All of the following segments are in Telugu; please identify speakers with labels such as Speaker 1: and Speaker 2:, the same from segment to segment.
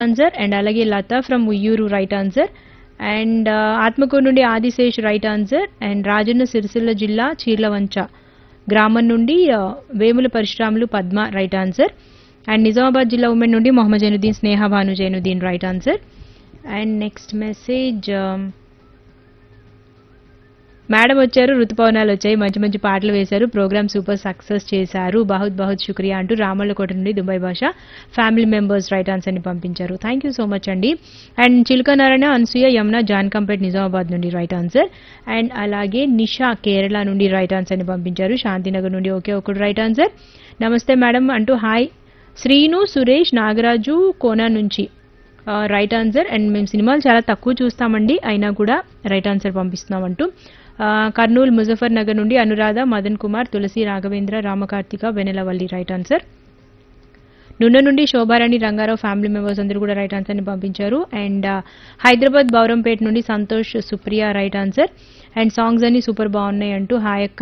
Speaker 1: ఆన్సర్ అండ్ అలాగే Latha from Uyyuru right answer and Atmakur నుండి Adishesh right answer and Rajanna Sircilla జిల్లా చీర్లవంచ గ్రామం నుండి ఆ, Vemula Parasuramulu Padma right answer and Nizamabad జిల్లా ఉమెన్ నుండి Mohammed Zainuddin Sneha Bhanu Zainuddin right answer and next message madam వచ్చారు ఋతుపవనాలు వచ్చాయి మంచి మంచి పాటలు వేశారు ప్రోగ్రామ్ సూపర్ సక్సెస్ చేశారు బహుత్ బహుత్ శుక్రియా అంటూ రామల్లకోట నుండి దుబాయ్ భాష ఫ్యామిలీ మెంబర్స్ రైట్ ఆన్సర్ ని పంపించారు థ్యాంక్ యూ సో మచ్ అండి అండ్ చిలుకనారాయణ అనసూయ యమున జాన్ కంపేట్ నిజామాబాద్ నుండి రైట్ ఆన్సర్ అండ్ అలాగే నిషా కేరళ నుండి రైట్ ఆన్సర్ ని పంపించారు శాంతినగర్ నుండి ఒకే ఒకటి రైట్ ఆన్సర్ నమస్తే మేడం అంటూ హాయ్ శ్రీను సురేష్ నాగరాజు కోనా నుంచి రైట్ ఆన్సర్ అండ్ మేము సినిమాలు చాలా తక్కువ చూస్తామండి అయినా కూడా రైట్ ఆన్సర్ పంపిస్తున్నామంటూ ఆ, కర్నూలు ముజఫర్ నగర్ నుండి అనురాధ మదన్ కుమార్ తులసి రాఘవేంద్ర రామకార్తిక వెనెలవల్లి రైట్ ఆన్సర్ నున్న నుండి శోభారాణి రంగారావు ఫ్యామిలీ మెంబర్స్ అందరూ కూడా రైట్ ఆన్సర్ని పంపించారు అండ్ హైదరాబాద్ బౌరంపేట నుండి Santosh Supriya right answer and songs అన్ని సూపర్ బాగున్నాయి అంటూ హాయ్ అక్క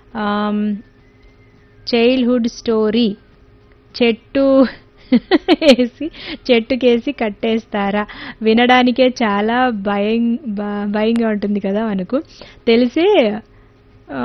Speaker 1: చైల్డ్హుడ్ స్టోరీ చెట్టు వేసి చెట్టుకేసి కట్టేస్తారా వినడానికే చాలా భయం భ- భయంగా ఉంటుంది కదా మనకు తెలిసే ఆ,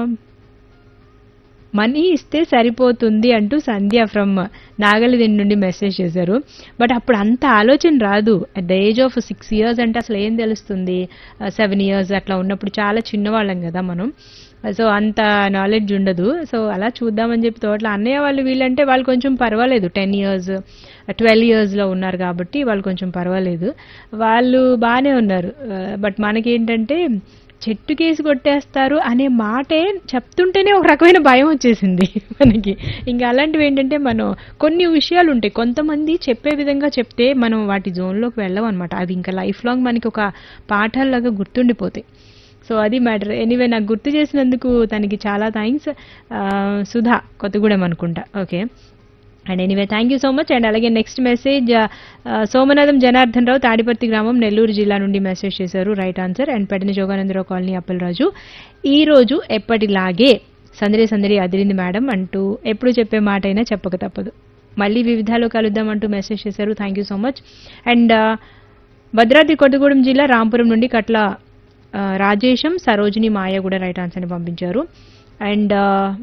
Speaker 1: మనీ ఇస్తే సరిపోతుంది అంటూ సంధ్య ఫ్రమ్ నాగలిదిన్ నుండి మెసేజ్ చేశారు బట్ అప్పుడు అంత ఆలోచన రాదు at the age of six years అంటే అసలు ఏం తెలుస్తుంది సెవెన్ ఇయర్స్ అట్లా ఉన్నప్పుడు చాలా చిన్నవాళ్ళం కదా మనం సో అంత నాలెడ్జ్ ఉండదు సో అలా చూద్దామని చెప్పి తోటలో అన్నయ్య వాళ్ళు వీళ్ళంటే వాళ్ళు కొంచెం పర్వాలేదు టెన్ ఇయర్స్ ట్వెల్వ్ ఇయర్స్లో ఉన్నారు కాబట్టి వాళ్ళు కొంచెం పర్వాలేదు వాళ్ళు బాగానే ఉన్నారు బట్ మనకేంటంటే చెట్టు కేసి కొట్టేస్తారు అనే మాటే చెప్తుంటేనే ఒక రకమైన భయం వచ్చేసింది మనకి ఇంకా అలాంటివి ఏంటంటే మనం కొన్ని విషయాలు ఉంటాయి కొంతమంది చెప్పే విధంగా చెప్తే మనం వాటి జోన్లోకి వెళ్ళం అనమాట అవి ఇంకా లైఫ్ లాంగ్ మనకి ఒక పాఠాల్లాగా గుర్తుండిపోతాయి సో అది మ్యాటర్ ఎనీవే నాకు గుర్తు చేసినందుకు తనకి చాలా థ్యాంక్స్ సుధా కొత్తగూడెం అనుకుంటా okay and anyway thank you so much and అలాగే నెక్స్ట్ మెసేజ్ సోమనాథం జనార్దన్ రావు తాడిపర్తి గ్రామం నెల్లూరు జిల్లా నుండి మెసేజ్ చేశారు right answer and Pedina Joganandarao colony Appalaraju ఈ రోజు ఎప్పటిలాగే సందడి సందడి అదిరింది మేడం అంటూ ఎప్పుడు చెప్పే మాట అయినా చెప్పక తప్పదు మళ్ళీ వివిధాలో కలుద్దాం అంటూ మెసేజ్ చేశారు thank you so much and Bhadradri Kothagudem జిల్లా రాంపురం నుండి కట్ల ఆ, రాజేశం సరోజిని మాయ కూడా రైట్ ఆన్సర్ని పంపించారు అండ్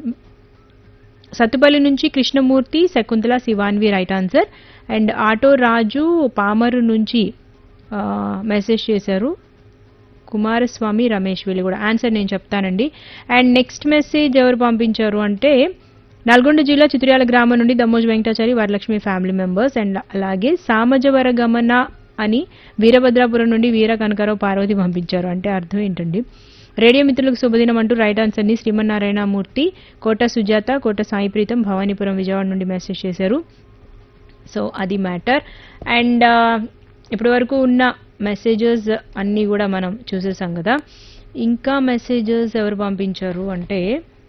Speaker 1: సత్తుపల్లి నుంచి Krishnamurthy Shakuntala Shivanvi right answer and auto Raju Pamuru నుంచి ఆ, మెసేజ్ చేశారు కుమారస్వామి రమేష్ వీళ్ళు కూడా ఆన్సర్ నేను చెప్తానండి అండ్ నెక్స్ట్ మెసేజ్ ఎవరు పంపించారు అంటే నల్గొండ జిల్లా చిత్రియాల గ్రామం నుండి Dammoju Venkatachari Varalakshmi family members and అలాగే సామజవర గమన అని వీరభద్రాపురం నుండి వీర కనకారావు పార్వతి పంపించారు అంటే అర్థం ఏంటండి రేడియో మిత్రులకు శుభదినం అంటూ రైట్ ఆన్సర్ని శ్రీమన్నారాయణ మూర్తి కోట సుజాత కోట సాయి ప్రీతం భవానీపురం విజయవాడ నుండి మెసేజ్ చేశారు సో అది మ్యాటర్ అండ్ ఇప్పటి వరకు ఉన్న మెసేజెస్ అన్నీ కూడా మనం చూసేసాం కదా ఇంకా మెసేజెస్ ఎవరు పంపించారు అంటే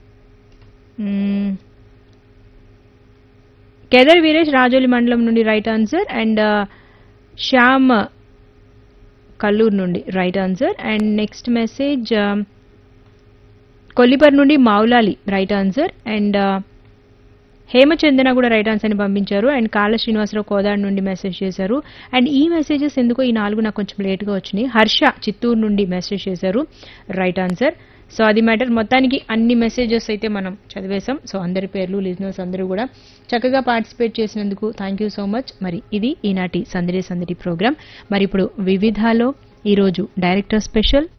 Speaker 1: మ్మ్, కేదర్ వీరేష్ రాజోలి మండలం నుండి right answer and Shyam Kalluru నుండి right answer and next message Kollipara నుండి Moulali right answer and Hemachandana కూడా రైట్ ఆన్సర్ని పంపించారు అండ్ కాళ్ళ శ్రీనివాసరావు కోదాడు నుండి మెసేజ్ చేశారు అండ్ ఈ మెసేజెస్ ఎందుకో ఈ నాలుగు నాకు కొంచెం లేట్గా వచ్చినాయి హర్ష చిత్తూరు నుండి మెసేజ్ చేశారు రైట్ ఆన్సర్ సో అది మ్యాటర్ మొత్తానికి అన్ని మెసేజెస్ అయితే మనం చదివేశాం సో అందరి పేర్లు లిజినర్స్ అందరూ కూడా చక్కగా పార్టిసిపేట్ చేసినందుకు థ్యాంక్ యూ సో మచ్ మరి ఇది ఈనాటి సందడి సందడి ప్రోగ్రామ్ మరి ఇప్పుడు వివిధాలో ఈరోజు డైరెక్టర్ స్పెషల్